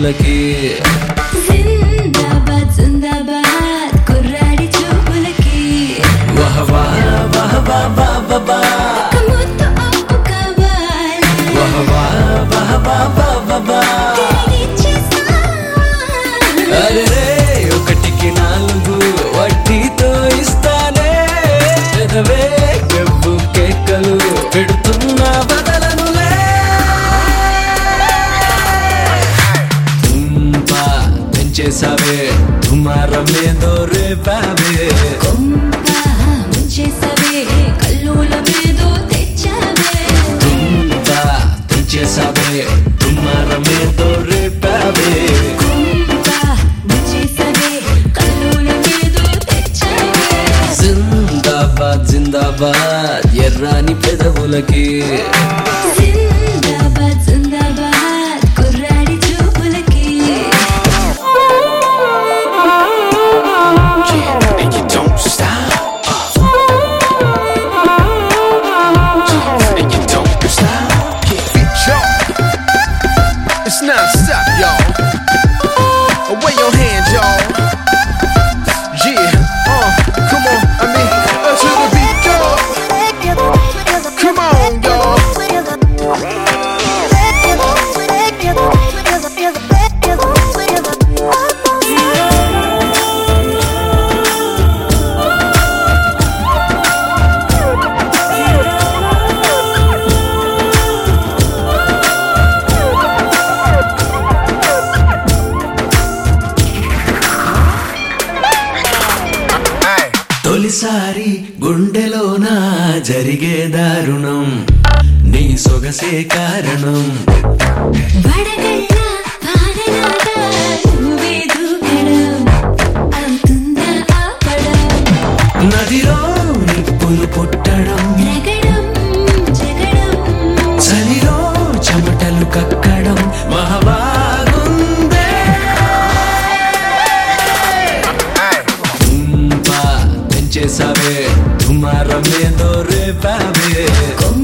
పెదవులకి జిందాబాద్ జిందాబాద్ కుర్రాడి చూపులకి వహ వాహ వహ వహ వహ వహ. ఒక ముద్దు అప్పు కావాలి వహ వాహ వహ వహ వహ వహ. తిరిగిచ్చేస్తా. అరెరే ఒకటికి నాలుగు వడ్డీతో ఇస్తానే పెదవే గబ్బు కేకలు పెడుతున్నా బదలనులే తుంపా పెంచేసావే తుమారం ఏదో రేపావే కొంప ముంచేసావే కల్లోల మీదో తెచ్చావే తుంపా పెంచేసావే తుమారం ఏదో రేపావే కొంప ముంచేసావే కల్లోల మీదో తెచ్చావే జిందాబాద్ జిందాబాద్ ఎర్రాని పెదవులకి జిందాబాద్ జిందాబాద్ కుర్రాడి చూపులకి and you don't stop. And you don't stop. Bitch, y'all. It's non-stop, y'all. Away your hands, y'all. Yeah, uh, come on, I mean, uh, to the beat, y'all. Come on, y'all. తొలిసారి గుండెలోన జరిగే దారుణం నీ సొగసే కారణం వడగళ్ళ వానలాగా నువ్వే దూకడం అవుతుందా ఆపడం నదిలో నిప్పులు పుట్టడం రగడం జగడం చలిలో చెమటలు కక్కడం మహబాగుందే తుంపా పెంచేసావే తుమారం ఏదో రేపావే కొంప